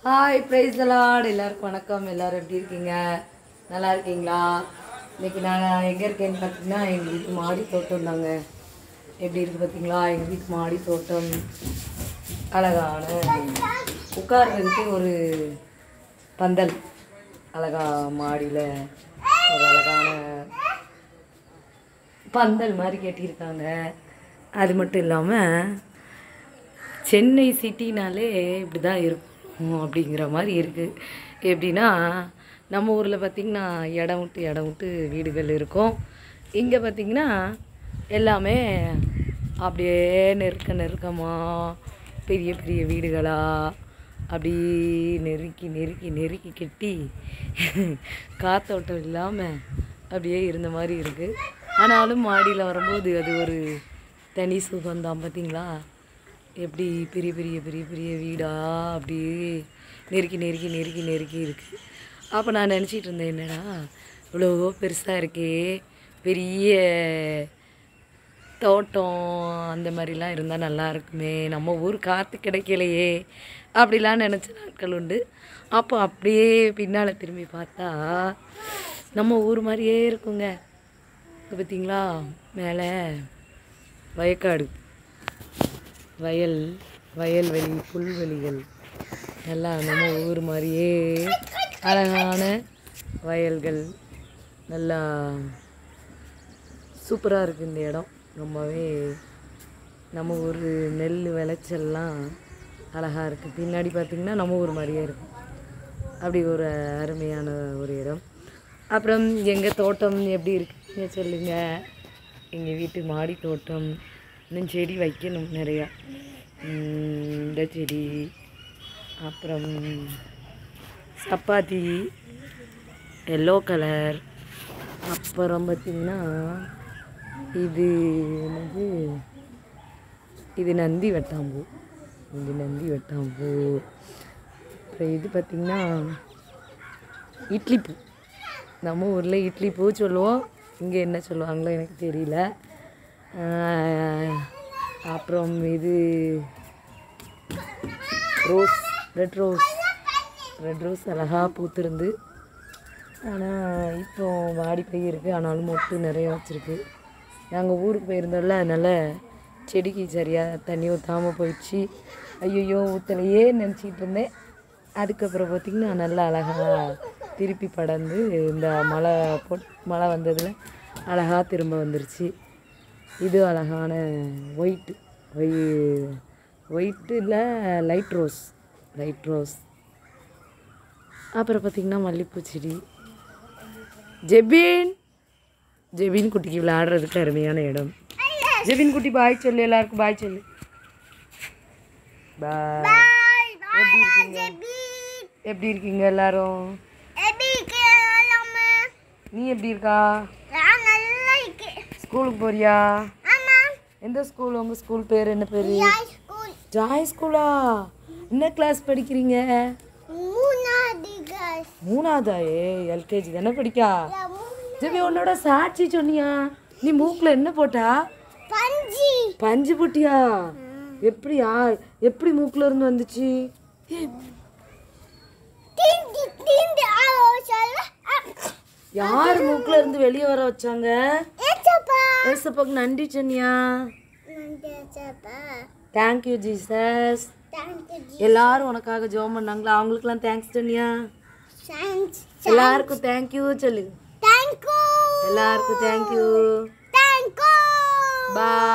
hi price Lord எல்லாருக்கும் வணக்கம் எல்லாரும் எப்படி இருக்கீங்க நல்லா இருக்கீங்களா இன்னைக்கு நான் எங்கே இருக்கேன்னு பார்த்தீங்கன்னா எங்கள் வீட்டு மாடி தோட்டம் தாங்க எப்படி இருக்குது பார்த்தீங்களா எங்கள் வீட்டு மாடி தோட்டம் அழகான உட்கார்றதுக்கு ஒரு பந்தல் அழகா மாடியில் ஒரு அழகான பந்தல் மாதிரி கட்டியிருக்காங்க அது மட்டும் இல்லாமல் சென்னை சிட்டினாலே இப்படி தான் இருக்கும் அப்படிங்கிற மாதிரி இருக்குது எப்படின்னா நம்ம ஊரில் பார்த்திங்கன்னா இடம் விட்டு இடம் விட்டு வீடுகள் இருக்கும் இங்கே பார்த்திங்கன்னா எல்லாமே அப்படியே நெருக்க நெருக்கமாக பெரிய பெரிய வீடுகளாக அப்படி நெருக்கி நெருக்கி நெருக்கி கட்டி காத்தோட்டம் இல்லாமல் அப்படியே இருந்த மாதிரி இருக்குது ஆனாலும் மாடியில் வரும்போது அது ஒரு தனி சுகம்தான் பார்த்தீங்களா எப்படி பெரிய பெரிய பெரிய பெரிய வீடாக அப்படியே நெருக்கி நெருக்கி நெருக்கி நெருக்கி இருக்குது அப்போ நான் நினச்சிட்டு இருந்தேன் என்னடா இவ்வளோ பெருசாக இருக்கே பெரிய தோட்டம் அந்த மாதிரிலாம் இருந்தால் நல்லா இருக்குமே நம்ம ஊர் காற்று கிடைக்கலையே அப்படிலாம் நினச்ச நாட்கள் உண்டு அப்போ அப்படியே பின்னால் திரும்பி பார்த்தா நம்ம ஊர் மாதிரியே இருக்குங்க இப்போ பார்த்தீங்களா மேலே வயக்காடு வயல் வயல்வெளி புல்வெளிகள் எல்லாம் நம்ம ஊர் மாதிரியே அழகான வயல்கள் நல்லா சூப்பராக இருக்குது இந்த இடம் ரொம்பவே நம்ம ஊர் நெல் விளைச்சல்லாம் அழகாக இருக்குது பின்னாடி பார்த்திங்கன்னா நம்ம ஊர் மாதிரியே இருக்கும் அப்படி ஒரு அருமையான ஒரு இடம் அப்புறம் எங்கள் தோட்டம் எப்படி இருக்குன்னு சொல்லுங்கள் எங்கள் வீட்டு மாடி தோட்டம் இன்னும் செடி வைக்கணும் நிறையா உம், இந்த செடி அப்புறம் சப்பாத்தி எல்லோ கலர் அப்புறம் பார்த்திங்கன்னா இது என்னது இது நந்தி வெட்டாம்பூ இது நந்தி வெட்டாம்பூ அப்புறம் இது பார்த்திங்கன்னா இட்லி பூ நம்ம ஊரில் இட்லி பூ சொல்லுவோம் இங்கே என்ன சொல்லுவாங்களோ எனக்கு தெரியல ஆஹ், அப்புறம் இது rose red rose red rose அழகாக பூத்திருந்து ஆனால் இப்போ வாடி போய் இருக்குது ஆனாலும் மொட்டு நிறைய வச்சுருக்கு நாங்கள் ஊருக்கு போயிருந்தோம்ல அதனால் செடிக்கு சரியாக தண்ணி ஊற்றாமல் போயிடுச்சு ஐயோ ஊற்றலையே நினச்சிக்கிட்டு இருந்தேன் அதுக்கப்புறம் பார்த்திங்கன்னா நல்லா அழகாக திருப்பி படர்ந்து இந்த மழை பொட் மழை வந்ததில் அழகாக திரும்ப வந்துருச்சு இது அழகான ஒயிட்டு ஒய் ஒயிட்டில் லைட் ரோஸ் லைட் ரோஸ் அப்புறம் பார்த்திங்கன்னா மல்லிப்பூ செடி ஜெபின் ஜெபின் குட்டிக்கு விளையாடுறதுக்கு அருமையான இடம் ஜெபின் குட்டி பாய் சொல்லு எல்லாருக்கும் பாய் சொல்லு பாய் எப்படி இருக்கீங்க எப்படி இருக்கீங்க எல்லாரும் நீ எப்படி இருக்கா ஸ்கூலுக்கு போறியா எந்த ஸ்கூல் உங்க ஸ்கூல் பேர் என்ன பேரு ஜாய் ஸ்கூலா என்ன கிளாஸ் படிக்கிறீங்க மூணாவதா ஏ எல்கேஜி தானே படிக்கா ஜெபி உன்னோட சாட்சி சொன்னியா நீ மூக்கில் என்ன போட்டா பஞ்சு போட்டியா எப்படியா எப்படி மூக்குல இருந்து வந்துச்சு யார் மூக்குல இருந்து வெளியே வர வச்சாங்க ஏசப்பாக்கு நன்றி சொன்னியா தேங்க்யூ ஜீசஸ் எல்லாரும் உனக்காக ஜெபம் பண்ணாங்களா அவங்களுக்குலாம் தேங்க்ஸ் சொன்னியா எல்லாருக்கும் தேங்க்யூ சொல்லு எல்லாருக்கும் தேங்க்யூ பாய்